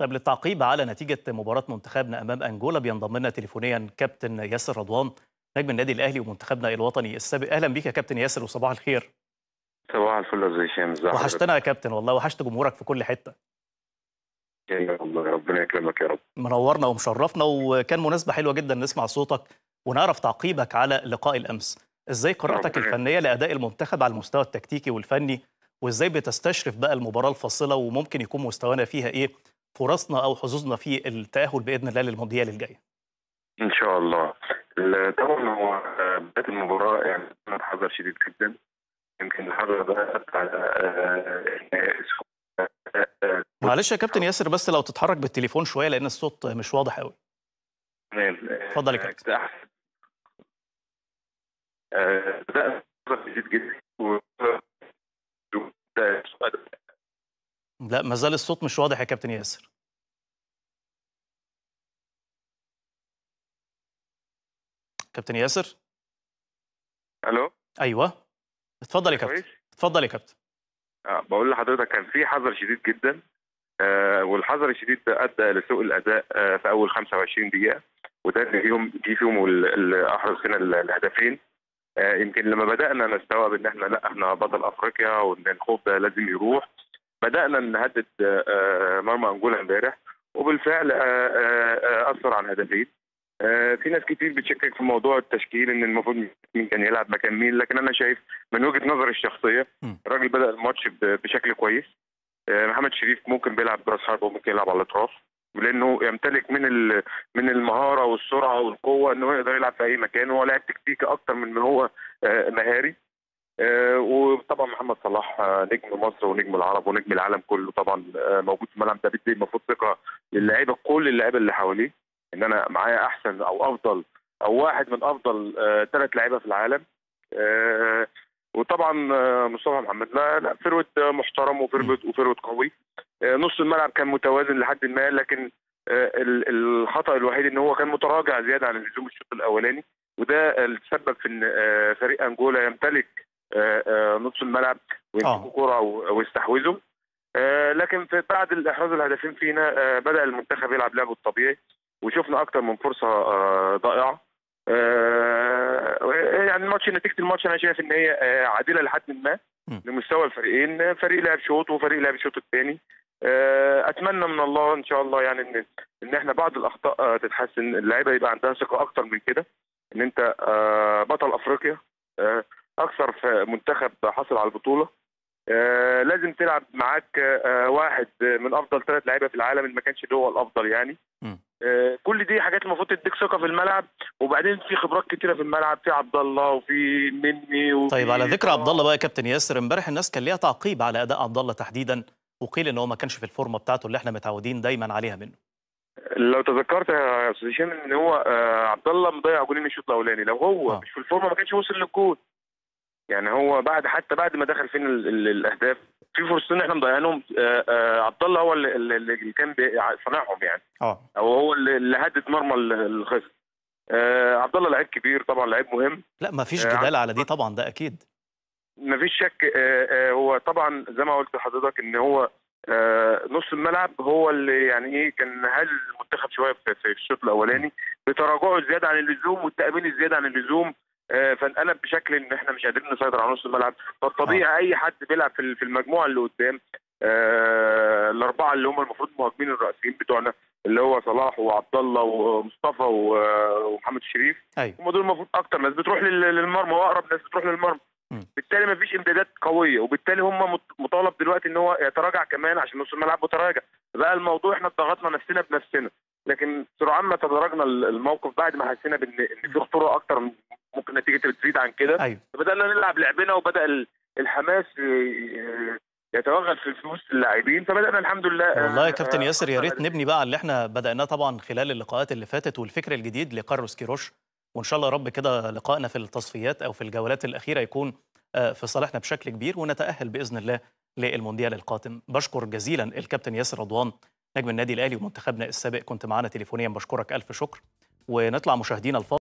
طيب للتعقيب على نتيجة مباراة منتخبنا أمام أنجولا بينضم لنا تليفونيا كابتن ياسر رضوان نجم النادي الأهلي ومنتخبنا الوطني السابق أهلا بيك يا كابتن ياسر وصباح الخير صباح الفل يا استاذ هشام ازي حضرتك؟ وحشتنا يا كابتن والله وحشت جمهورك في كل حتة يا الله ربنا يكرمك يا رب منورنا ومشرفنا وكان مناسبة حلوة جدا نسمع صوتك ونعرف تعقيبك على لقاء الأمس إزاي قراءتك ربنا- الفنية لأداء المنتخب على المستوى التكتيكي والفني وإزاي بتستشرف بقى المباراة الفاصلة وممكن يكون مستوانا فيها إيه فرصنا أو حظوظنا في التأهل بإذن الله للمونديال الجاي ان شاء الله ال- طبعا هو آه، بدايه المباراه يعني كان حذر شديد جدا يمكن الحذر ده أدى على آه، آه، آه، آه، معلش يا كابتن ياسر بس لو تتحرك بالتليفون شويه لان الصوت مش واضح قوي تمام. آه، اتفضل يا كابتن. كده أحسن. آه، بدأ حذر شديد جدا و- ده سؤال لا ما زال الصوت مش واضح يا كابتن ياسر كابتن ياسر الو ايوه اتفضل يا كابتن كويس اتفضل يا كابتن آه، بقول لحضرتك كان في حذر شديد جدا آه، والحذر الشديد ده ادى لسوء الاداء آه، في اول 25 دقيقه وده اللي فيهم جه فيهم ال- اللي احرز فينا ال- الهدفين آه، يمكن لما بدانا نستوعب ان احنا لا احنا بطل افريقيا وان الخوف ده لازم يروح بدانا نهدد آه، آه، مرمى انجولا امبارح وبالفعل آه، آه، آه، اثر على الهدفين آه، في ناس كتير بتشكك في موضوع التشكيل ان المفروض مين كان يلعب مكان مين لكن انا شايف من وجهه نظري الشخصيه م. الراجل بدا الماتش ب- بشكل كويس آه، محمد شريف ممكن بيلعب براس حربه وممكن يلعب على الاطراف لانه يمتلك من ال- من المهاره والسرعه والقوه انه يقدر يلعب في اي مكان وهو لاعب تكتيكي اكتر من ما هو آه، مهاري آه، وطبعا محمد صلاح آه، نجم مصر ونجم العرب ونجم العالم كله طبعا آه، موجود في الملعب ده بيدي المفروض ثقه للاعيبه كل اللعيبه اللي حواليه ان انا معايا احسن او افضل او واحد من افضل ثلاث لعيبه في العالم آه، وطبعا آه، مصطفى محمد لا لا فروت آه، محترم وفروت وفروت قوي آه، نص الملعب كان متوازن لحد ما لكن آه، ال- الخطا الوحيد ان هو كان متراجع زياده عن اللزوم الشوط الاولاني وده اللي تسبب في ان آه، فريق انجولا يمتلك آه، آه، نص الملعب ويمسكوا آه. كرة و- ويستحوذوا آه، لكن في بعد الاحراز الهدفين فينا آه، بدا المنتخب يلعب لعبه الطبيعي وشفنا اكتر من فرصه آه، ضائعه آه، يعني الماتش نتيجه الماتش انا شايف ان هي آه، عادله لحد ما م. لمستوى الفريقين فريق لعب شوط وفريق لعب الشوط الثاني اتمنى من الله ان شاء الله يعني ان ان احنا بعض الاخطاء آه، تتحسن اللعيبه يبقى عندها ثقه اكتر من كده ان انت آه، بطل افريقيا آه، اكثر في منتخب حصل على البطوله آه، لازم تلعب معاك آه، واحد من افضل ثلاث لعيبه في العالم ان ما كانش اللي هو الافضل يعني م. آه، كل دي حاجات المفروض تديك ثقه في الملعب وبعدين في خبرات كتيره في الملعب في عبد الله وفي مني وفي طيب على ذكر عبد الله بقى يا كابتن ياسر امبارح الناس كان ليها تعقيب على اداء عبد الله تحديدا وقيل ان هو ما كانش في الفورمه بتاعته اللي احنا متعودين دايما عليها منه لو تذكرت يا استاذ هشام ان هو آه، عبد الله مضيع جولين الشوط الاولاني لو هو آه. مش في الفورمه ما كانش وصل للجول يعني هو بعد حتى بعد ما دخل فينا ال- ال- الاهداف في فرصتين احنا مضيعينهم آه، آه، عبد الله هو اللي, اللي اللي كان بي- صانعهم يعني اه او هو اللي اللي هدد مرمى ال- الخصم آه، عبد الله لعيب كبير طبعا لعيب مهم لا ما فيش آه، جدال على دي طبعا ده اكيد مفيش شك آه، آه، هو طبعا زي ما قلت لحضرتك ان هو آه، نص الملعب هو اللي يعني ايه كان هل المنتخب شويه في في الشوط الاولاني بتراجعه الزياده عن اللزوم والتامين الزياده عن اللزوم آه، فانقلب بشكل ان احنا مش قادرين نسيطر على نص الملعب فالطبيعي اي حد بيلعب في في المجموعه اللي قدام آه، الاربعه اللي هم المفروض مهاجمين الرئيسيين بتوعنا اللي هو صلاح وعبد الله ومصطفى و- ومحمد شريف ايوه هم دول المفروض اكتر ناس بتروح لل- للمرمى واقرب ناس بتروح للمرمى مم. بالتالي ما فيش امدادات قويه وبالتالي هم مط- مطالب دلوقتي ان هو يتراجع كمان عشان نص الملعب متراجع بقى الموضوع احنا ضغطنا نفسنا بنفسنا لكن سرعان ما تدرجنا ال- الموقف بعد ما حسينا بان ان في خطوره اكتر من- ممكن نتيجه تزيد عن كده ايوه بدانا نلعب لعبنا وبدا ال- الحماس ي- يتوغل في في وسط اللاعبين فبدانا الحمد لله والله يا آه، كابتن آه، ياسر يا ريت آه، نبني بقى على اللي احنا بدأناه طبعا خلال اللقاءات اللي فاتت والفكر الجديد لكارلوس كيروش وان شاء الله يا رب كده لقائنا في التصفيات او في الجولات الاخيره يكون آه، في صالحنا بشكل كبير ونتأهل باذن الله للمونديال القادم بشكر جزيلا الكابتن ياسر رضوان نجم النادي الاهلي ومنتخبنا السابق كنت معانا تليفونيا بشكرك الف شكر ونطلع مشاهدينا الفاضل